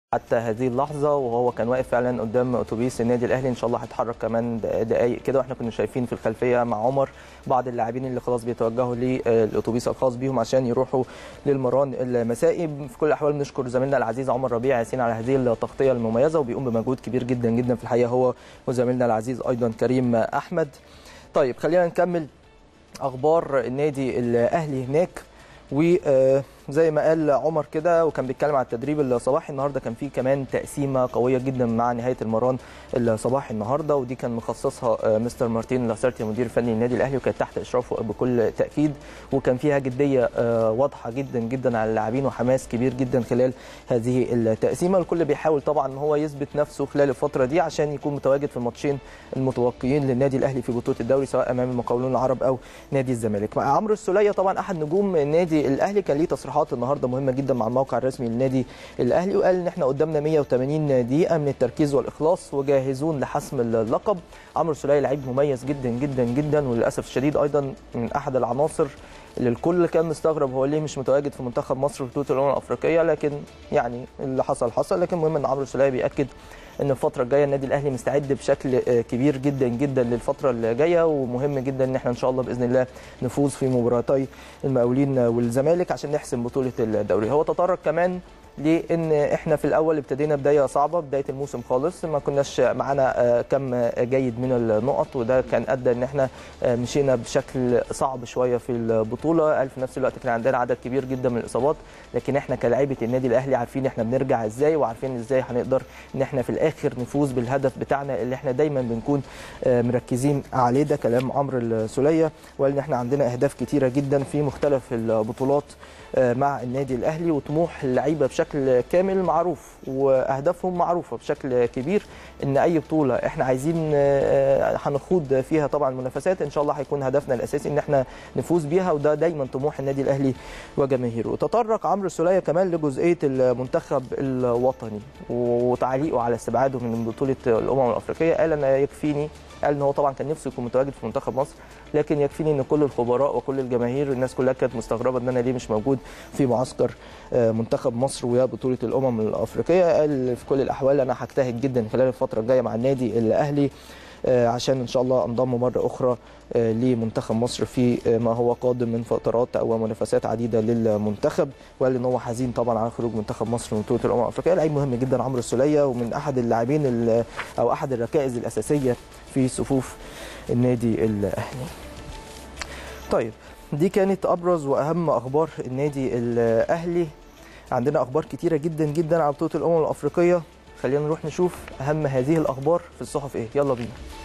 حتى هذه اللحظه وهو كان واقف فعلا قدام اتوبيس النادي الاهلي ان شاء الله هيتحرك كمان دقائق كده واحنا كنا شايفين في الخلفيه مع عمر بعض اللاعبين اللي خلاص بيتوجهوا للاتوبيس الخاص بيهم عشان يروحوا للمران المسائي في كل الاحوال بنشكر زميلنا العزيز عمر ربيع ياسين على هذه التغطيه المميزه وبيقوم بمجهود كبير جدا جدا في الحقيقه هو وزميلنا العزيز ايضا كريم احمد طيب خلينا نكمل اخبار النادي الاهلي هناك وزي ما قال عمر كده وكان بيتكلم على التدريب الصباحي النهارده كان في كمان تقسيمه قويه جدا مع نهايه المران الصباحي النهارده ودي كان مخصصها مستر مارتين لاسارتي المدير الفني للنادي الاهلي وكانت تحت اشرافه بكل تاكيد وكان فيها جديه واضحه جدا جدا على اللاعبين وحماس كبير جدا خلال هذه التقسيمه الكل بيحاول طبعا ان هو يثبت نفسه خلال الفتره دي عشان يكون متواجد في الماتشين المتوقعين للنادي الاهلي في بطوله الدوري سواء امام المقاولون العرب او نادي الزمالك مع عمرو السوليه طبعا احد نجوم النادي الاهلي كان ليه تصريحات النهارده مهمه جدا مع الموقع الرسمي للنادي الاهلي وقال ان احنا قدامنا 180 دقيقه من التركيز والاخلاص وجاهزون لحسم اللقب عمرو السوليه لعيب مميز جدا جدا جدا وللاسف الشديد ايضا من احد العناصر اللي الكل كان مستغرب هو ليه مش متواجد في منتخب مصر في بطوله الامم الافريقيه لكن يعني اللي حصل حصل لكن المهم ان عمرو السوليه بياكد ان الفتره الجايه النادي الاهلي مستعد بشكل كبير جدا جدا للفتره اللي جايه ومهم جدا ان احنا ان شاء الله باذن الله نفوز في مباراتي المقاولين والزمالك عشان نحسم بطوله الدوري هو تطرق كمان لان احنا في الاول ابتدينا بدايه صعبه بدايه الموسم خالص ما كناش معانا كم جيد من النقط وده كان ادى ان احنا مشينا بشكل صعب شويه في البطوله في نفس الوقت كان عندنا عدد كبير جدا من الاصابات لكن احنا كلاعيبه النادي الاهلي عارفين احنا بنرجع ازاي وعارفين ازاي هنقدر ان احنا في الاخر نفوز بالهدف بتاعنا اللي احنا دايما بنكون مركزين عليه ده كلام عمرو السوليه وقال ان احنا عندنا اهداف كتيره جدا في مختلف البطولات مع النادي الاهلي وطموح اللعيبه بشكل كامل معروف واهدافهم معروفه بشكل كبير ان اي بطوله احنا عايزين هنخوض فيها طبعا المنافسات ان شاء الله هيكون هدفنا الاساسي ان احنا نفوز بيها وده دايما طموح النادي الاهلي وجماهيره وتطرق عمرو السوليه كمان لجزئيه المنتخب الوطني وتعليقه على استبعاده من بطوله الامم الافريقيه قال انا يكفيني قال ان هو طبعا كان نفسه يكون متواجد في منتخب مصر لكن يكفيني ان كل الخبراء وكل الجماهير الناس كلها كانت مستغربه ان انا ليه مش موجود في معسكر منتخب مصر ويا بطوله الامم الافريقيه قال في كل الاحوال انا هجتهد جدا خلال الفتره الجايه مع النادي الاهلي عشان ان شاء الله انضم مره اخرى لمنتخب مصر في ما هو قادم من فترات او منافسات عديده للمنتخب وقال ان هو حزين طبعا على خروج منتخب مصر من بطوله الامم الافريقيه لعيب مهم جدا عمرو السوليه ومن احد اللاعبين او احد الركائز الاساسيه في صفوف النادي الاهلي. طيب دي كانت ابرز واهم اخبار النادي الاهلي عندنا اخبار كتيره جدا جدا على بطوله الامم الافريقيه خلينا نروح نشوف اهم هذه الاخبار في الصحف ايه يلا بينا